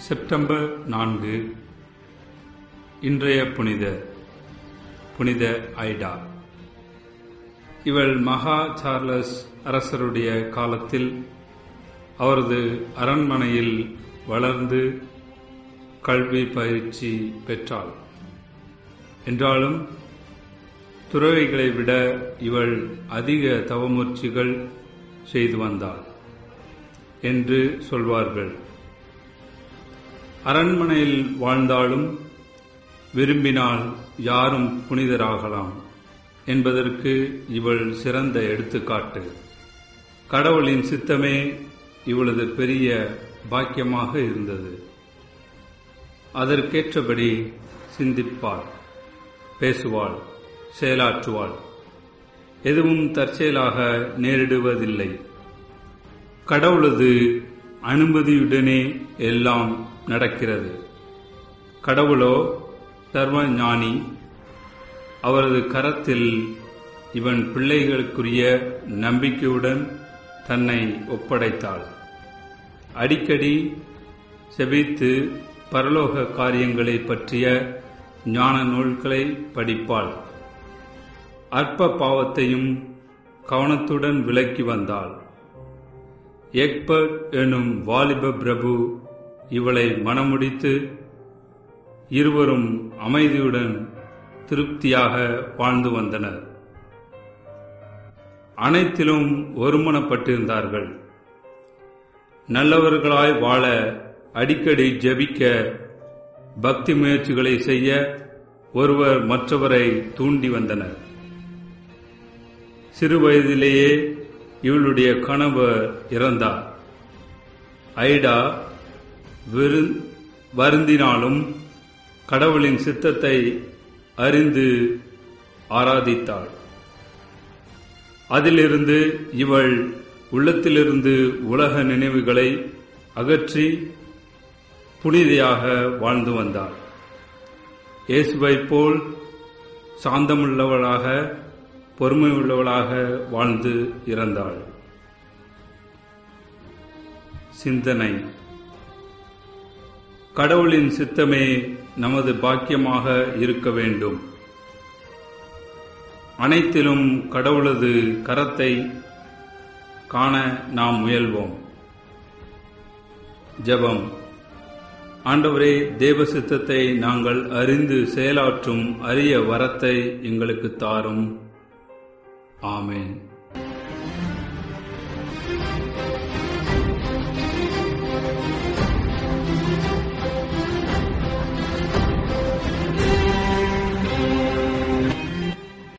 September நான்கு இன்றைய புனிதர் புனித ஐடா இவள் மகா சார்லஸ் அரசருடைய காலத்தில் அவரது அரண்மனையில் வளர்ந்து கல்வி பயிற்சி பெற்றாள் என்றாலும் துறவிகளை விட இவள் அதிக தவமுயற்சிகள் செய்து வந்தாள் என்று சொல்வார்கள் அரண்மனையில் வாழ்ந்தாலும் விரும்பினால் யாரும் புனிதராகலாம் என்பதற்கு இவள் சிறந்த எடுத்துக்காட்டு கடவுளின் சித்தமே இவளது பெரிய பாக்கியமாக இருந்தது அதற்கேற்றபடி சிந்திப்பாள் பேசுவாள் செயலாற்றுவாள் எதுவும் தற்செயலாக நேரிடுவதில்லை கடவுளது அனுமதியுடனே எல்லாம் நடக்கிறது கடவுளோ சர்வ ஞானி அவரது கரத்தில் இவன் பிள்ளைகளுக்குரிய நம்பிக்கையுடன் தன்னை ஒப்படைத்தாள் அடிக்கடி செபித்து பரலோக காரியங்களை பற்றிய ஞான நூல்களை படிப்பாள் அற்ப பாவத்தையும் கவனத்துடன் விலக்கி வந்தாள் எக்பர்ட் எனும் வாலிப பிரபு இவளை மணமுடித்து இருவரும் அமைதியுடன் திருப்தியாக வாழ்ந்து வந்தனர் அனைத்திலும் ஒருமனப்பட்டிருந்தார்கள் நல்லவர்களாய் வாழ அடிக்கடி ஜெபிக்க பக்தி முயற்சிகளை செய்ய ஒருவர் மற்றவரை தூண்டி வந்தனர் சிறு வயதிலேயே இவளுடைய கணவர் இறந்தார் ஐடா வருந்தினாலும் கடவுளின் சித்தத்தை அறிந்து ஆராதித்தாள் அதிலிருந்து இவள் உள்ளத்திலிருந்து உலக நினைவுகளை அகற்றி புனிதையாக வாழ்ந்து வந்தாள் இயேசுவை போல் சாந்தமுள்ளவளாக பொறுமை உள்ளவளாக வாழ்ந்து இறந்தாள் சிந்தனை கடவுளின் சித்தமே நமது பாக்கியமாக இருக்க வேண்டும் அனைத்திலும் கடவுளது கரத்தை காண நாம் முயல்வோம் ஜெபம் ஆண்டவரே தேவ சித்தத்தை நாங்கள் அறிந்து செயலாற்றும் அரிய வரத்தை எங்களுக்கு தாரும் ஆமேன்